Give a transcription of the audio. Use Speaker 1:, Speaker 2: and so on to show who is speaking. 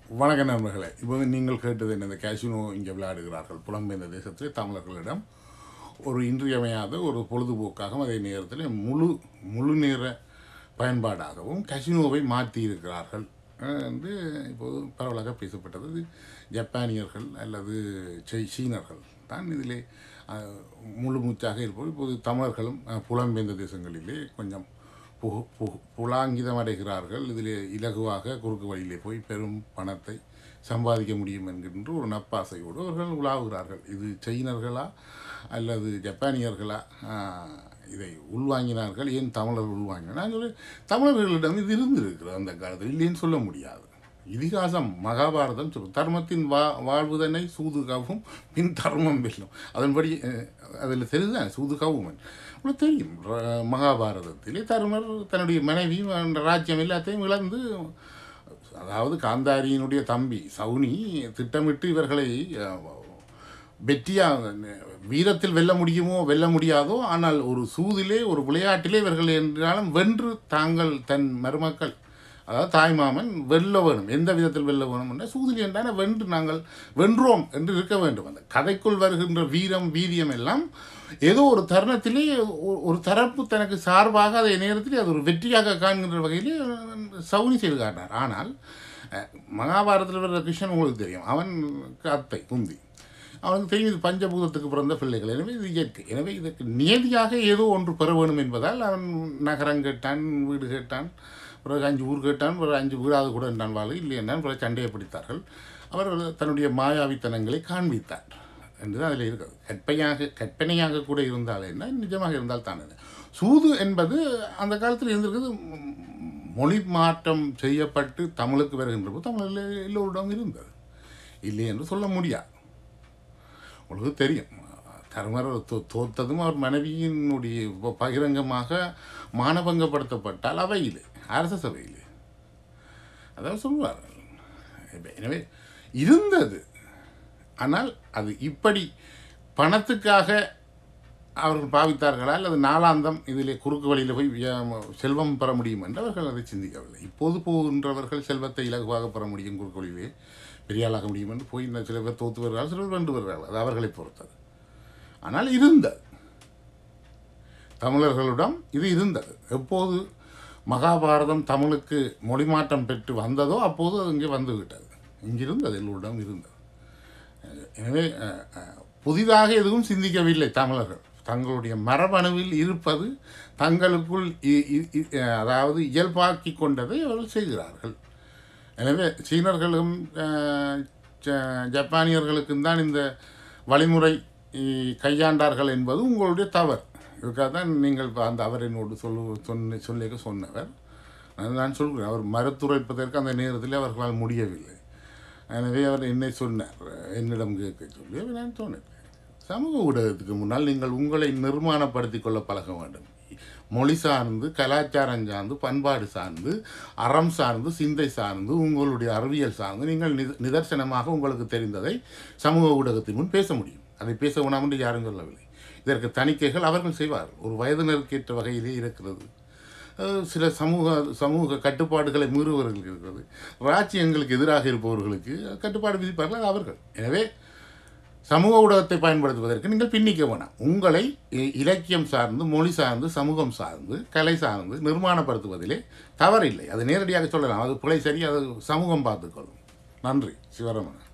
Speaker 1: வணக்கம் நண்பர்களே இப்போது நீங்கள் கேட்டது என்ன இந்த கேசினோ இங்கே விளையாடுகிறார்கள் புலம்பெயர்ந்த தேசத்திலே தமிழர்களிடம் ஒரு இன்றியமையாத ஒரு பொழுதுபோக்காகவும் அதே நேரத்தில் முழு முழு நேர பயன்பாடாகவும் கசினோவை மாற்றி இருக்கிறார்கள் அஹ் என்று இப்போது பரவலாக பேசப்பட்டது இது ஜப்பானியர்கள் அல்லது சீ- சீனர்கள் தான் இதிலே அஹ், முழு மூச்சாக இருப்போம் இப்போது தமிழர்களும் அஹ், புலம்பெயர்ந்த தேசங்களிலே கொஞ்சம் புகு புகு புலாங்கிதம் அடைகிறார்கள் இதிலே இலகுவாக குறுக்கு வழியிலே போய் பெரும் பணத்தை சம்பாதிக்க முடியும் என்கின்ற ஒரு நப்பாசையோடு அவர்கள் உலாவுகிறார்கள் இது சைனர்களா அல்லது ஜப்பானியர்களா ஆஹ், இதை உள்வாங்கினார்கள் ஏன் தமிழர்கள் உள்வாங்கினார் நான் சொல்றேன், தமிழர்களிடம் இது இருந்திருக்கிறது அந்த காலத்தில் இல்லைன்னு சொல்ல முடியாது இதிகாசம் மகாபாரதம் சொல்லும் தர்மத்தின் வா வாழ்வுதனை சூதுகவும் பின் தர்மம் வெல்லும் அதன்படி அதில் தெரியுதான் சூதுகவும் உங்களுக்கு தெரியும் ர- மகாபாரதத்திலே தர்மர் தன்னுடைய மனைவி அந்த ராஜ்யம் எல்லாத்தையும் இழந்து அதாவது காந்தாரியினுடைய தம்பி சவுனி திட்டமிட்டு இவர்களை அஹ், வெற்றியாக வீரத்தில் வெல்ல முடியுமோ வெல்ல முடியாதோ ஆனால் ஒரு சூதிலே ஒரு விளையாட்டிலே இவர்கள் என்றாலும் வென்று தாங்கள் தன் மருமக்கள் அதாவது தாய்மாமன் வெல்ல வேணும் எந்த விதத்தில் வெல்ல வேணும் என்ற சூதிலே என்றான வென்று நாங்கள் வென்றோம் என்று இருக்க வேண்டும் அந்த கதைக்குள் வருகின்ற வீரம் வீரியம் எல்லாம் ஏதோ ஒரு தருணத்திலே ஒ- ஒரு தரப்பு தனக்கு சார்பாக அதே நேரத்தில் அது ஒரு வெற்றியாக காண்கின்ற வகையிலே சவுனி செய்து காட்டினார் ஆனால் அஹ், மகாபாரதத்தில் வர்ற கிருஷ்ணன் உங்களுக்கு தெரியும் அவன் அத்தை குந்தி அவனுக்கு தெரியும் இது பஞ்சபூதத்துக்கு பிறந்த பிள்ளைகள் எனவே இது இயற்கை எனவே இதற்கு நியதியாக ஏதோ ஒன்று பெற வேணும் என்பதால் அவன் நகரம் கேட்டான் வீடு கேட்டான் பிறகு அஞ்சு ஊர் கேட்டான் பிறகு அஞ்சு வீடாவது கூட என்றான் வாழ் இல்லை என்றான் பிறகு சண்டையை பிடித்தார்கள் அவர் தன்னுடைய மாயாவித்தனங்களை காண்பித்தார் என்றுதான் அதில் இருக்கிறது கற்பனையாக கற்பனையாக கூட இருந்தால் என்ன நிஜமாக இருந்தால் தான் என்ன சூது என்பது அந்த காலத்தில் இருந்திருக்கிறது ம், மொழி மாற்றம் செய்யப்பட்டு தமிழுக்கு வருகின்ற போது தமிழில் எல்லோரிடம் இருந்தது இல்லை என்று சொல்ல முடியாது உங்களுக்கு தெரியும் தர்மர் தோ- தோத்ததும் அவர் மனைவியினுடைய ப- பகிரங்கமாக மானபங்கப்படுத்தப்பட்டால் அவையில் அரச சபையில் அதான் சொல்வார்கள் இப்ப எனவே இருந்தது ஆனால் அது இப்படி பணத்துக்காக அவர்கள் பாவித்தார்களா அல்லது நாளாந்தம் இதிலே குறுக்கு வழியில் போய் வியா- செல்வம் பெற முடியும் என்று அவர்கள் அதை சிந்திக்கவில்லை இப்போது போகின்றவர்கள் செல்வத்தை இலகுவாக பெற முடியும் குறுக்கு வழியிலே பெரிய ஆளாக முடியும் என்று போய் இந்த சில பேர் தோத்து வருகிறார்கள் சில பேர் வென்று வருகிறார்கள் அது அவர்களை பொறுத்தது ஆனால் இருந்தது தமிழர்களிடம் இது இருந்தது எப்போது மகாபாரதம் தமிழுக்கு மொழிமாற்றம் பெற்று வந்ததோ அப்போது அது இங்கே வந்து விட்டது இங்கிருந்தது எல்லோரிடம் இருந்தது எனவே அஹ், அஹ், புதிதாக எதுவும் சிந்திக்கவில்லை தமிழர்கள் தங்களுடைய மரபணுவில் இருப்பது தங்களுக்குள் இ- இ- இ- அதாவது இயல்பாக்கி கொண்டதை அவர்கள் செய்கிறார்கள் எனவே சீனர்களும் அஹ், ஜ- ஜப்பானியர்களுக்கும் தான் இந்த வழிமுறை இ, கையாண்டார்கள் என்பது உங்களுடைய தவறு இதுக்காக தான் நீங்கள் இப்ப அந்த அவர் என்னோடு சொல்லு சொன்ன சொல்லிக்க சொன்னவர் அது நான் சொல்கிறேன் அவர் மறுத்துரைப்பதற்கு அந்த நேரத்தில் அவர்களால் முடியவில்லை எனவே அவர் என்னை சொன்னார் என்னிடம் கேட்க சொல்லி அப்ப நான் சொன்னேன் சமூக ஊடகத்துக்கு முன்னால் நீங்கள் உங்களை நிர்மாணப்படுத்திக் கொள்ள பழக வேண்டும் மொழி சார்ந்து கலாச்சாரம் சார்ந்து பண்பாடு சார்ந்து அறம் சார்ந்து சிந்தை சார்ந்து உங்களுடைய அறிவியல் சார்ந்து நீங்கள் நித- நிதர்சனமாக உங்களுக்கு தெரிந்ததை சமூக ஊடகத்தின் முன் பேச முடியும் அதை பேச வேணாம் என்று யாரும் சொல்லவில்லை இதற்கு தணிக்கைகள் அவர்கள் செய்வார்கள் ஒரு வயதினருக்கேற்ற வகையிலே இருக்கிறது அஹ் சில சமூக சமூக கட்டுப்பாடுகளை மீறுபவர்களுக்கு இருக்கிறது ராஜ்யங்களுக்கு எதிராக இருப்பவர்களுக்கு கட்டுப்பாடு விதிப்பார்கள் அது அவர்கள் எனவே சமூக ஊடகத்தை பயன்படுத்துவதற்கு நீங்கள் பின்னிக்க வேணாம் உங்களை இ- இலக்கியம் சார்ந்து மொழி சார்ந்து சமூகம் சார்ந்து கலை சார்ந்து நிர்மாணப்படுத்துவதிலே தவறில்லை அது நேரடியாக சொல்லலாம் அது பிழை சரி அது சமூகம் பார்த்துக்கொள்ளும் நன்றி சிவரமணன்